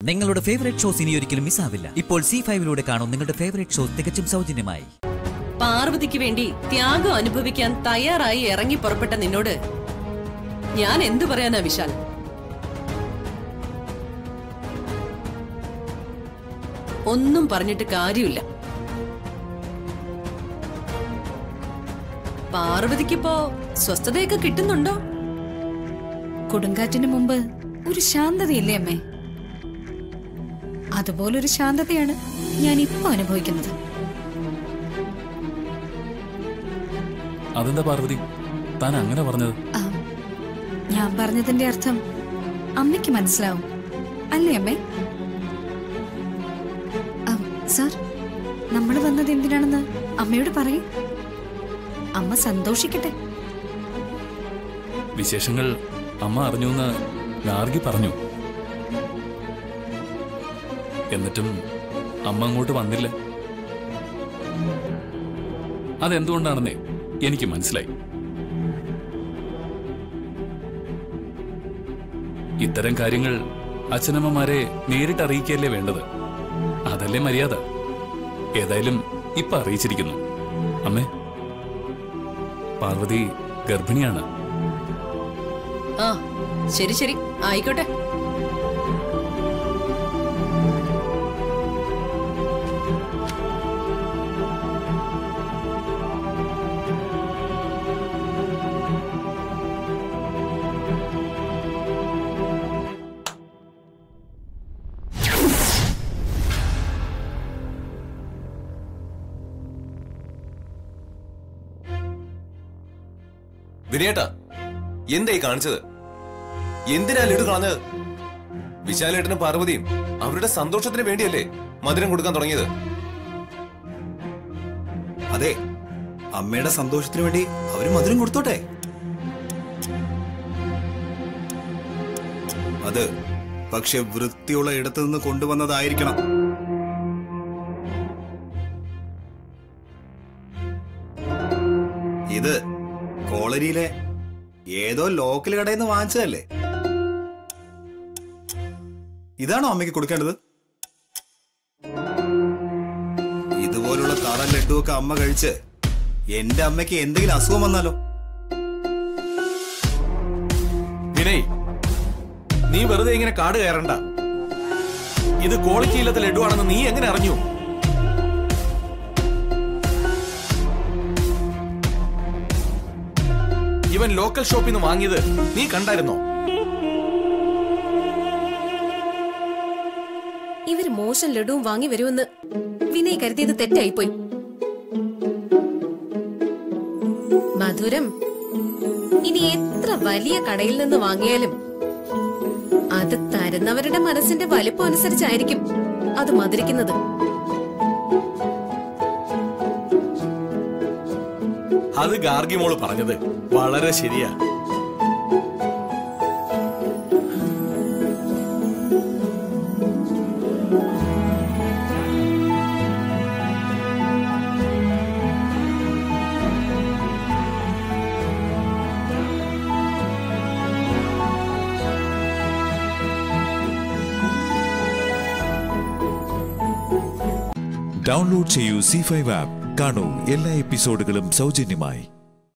നിങ്ങളുടെ favourite shows ഇനി ഒരിക്കലും മിസ്സാവില്ല ഇപ്പോൾ സി ഫൈവിലൂടെ കാണും നിങ്ങളുടെ ഫേവറേറ്റ് ഷോസ് തികച്ചും സൗജന്യമായി പാർവതിക്ക് വേണ്ടി ത്യാഗം അനുഭവിക്കാൻ തയ്യാറായി ഇറങ്ങി പുറപ്പെട്ട നിന്നോട് ഞാൻ എന്തു പറയാനാ വിശാൽ ഒന്നും പറഞ്ഞിട്ട് കാര്യമില്ല പാർവതിക്കിപ്പോ സ്വസ്ഥതയൊക്കെ കിട്ടുന്നുണ്ടോ കൊടുങ്കാറ്റിന് മുമ്പ് ഒരു ശാന്തതയില്ലേ അമ്മേ അതുപോലൊരു ശാന്തതയാണ് ഞാൻ ഇപ്പൊ അനുഭവിക്കുന്നത് അതെന്താ പാർവതി താൻ അങ്ങനെ പറഞ്ഞത് ആ, ഞാൻ പറഞ്ഞതിന്റെ അർത്ഥം അമ്മയ്ക്ക് മനസ്സിലാവും അല്ലേ അമ്മേ ആ, സാർ നമ്മൾ വന്നത് എന്തിനാണെന്ന് അമ്മയോട് പറയും അമ്മ സന്തോഷിക്കട്ടെ വിശേഷങ്ങൾ അമ്മ അറിഞ്ഞു എന്ന് ഗാർഗി പറഞ്ഞു എന്നിട്ടും അമ്മ അങ്ങോട്ട് വന്നില്ല അതെന്തുകൊണ്ടാണെന്നേ എനിക്ക് മനസ്സിലായി ഇത്തരം കാര്യങ്ങൾ അച്ഛനമ്മമാരെ നേരിട്ട് അറിയിക്കുകയല്ലേ വേണ്ടത് അതല്ലേ മര്യാദ ഏതായാലും ഇപ്പൊ അറിയിച്ചിരിക്കുന്നു അമ്മേ പാർവതി ഗർഭിണിയാണ് ആ ശരി ശരി ആയിക്കോട്ടെ വിനയേട്ടാ എന്തായി കാണിച്ചത് എന്തിനാ ലഡു കളഞ്ഞത് വിശാലേട്ടനും പാർവതിയും അവരുടെ സന്തോഷത്തിന് വേണ്ടിയല്ലേ മധുരം കൊടുക്കാൻ തുടങ്ങിയത് അതെ അമ്മയുടെ സന്തോഷത്തിന് വേണ്ടി അവര് മധുരം കൊടുത്തോട്ടെ അത് പക്ഷെ വൃത്തിയുള്ള ഇടത്തു നിന്ന് കൊണ്ടുവന്നതായിരിക്കണം ഇത് കോളനിയിലെ ഏതോ ലോക്കൽ കടയിൽ നിന്ന് വാങ്ങിച്ചതല്ലേ ഇതാണോ അമ്മയ്ക്ക് കൊടുക്കേണ്ടത് ഇതുപോലുള്ള കറ ലഡുവൊക്കെ അമ്മ കഴിച്ച് എന്റെ അമ്മയ്ക്ക് എന്തെങ്കിലും അസുഖം വന്നാലോ വിനയ് നീ വെറുതെ ഇങ്ങനെ കാട് കയറണ്ട ഇത് ക്വാളിറ്റി ഇല്ലാത്ത ലഡുവാണെന്ന് നീ എങ്ങനെ അറിഞ്ഞു ഇവൻ ലോക്കൽ ഷോപ്പിൽ നിന്ന് വാങ്ങിയത് നീ കണ്ടായിരുന്നോ ഇവര് മോശം ലഡുവും വാങ്ങി വരുമെന്ന് വിനയ് കരുതിയത് തെറ്റായിപ്പോയി മധുരം ഇനി എത്ര വലിയ കടയിൽ നിന്ന് വാങ്ങിയാലും അത് തരുന്നവരുടെ മനസ്സിന്റെ വലിപ്പം അനുസരിച്ചായിരിക്കും അത് മധുരിക്കുന്നത് അത് ഗാർഗി മോള് പറഞ്ഞത് വളരെ ശരിയാ ഡൗൺലോഡ് ചെയ്യൂ സി ഫൈവ് ആപ്പ് കാണൂ എല്ലാ എപ്പിസോഡുകളും സൗജന്യമായി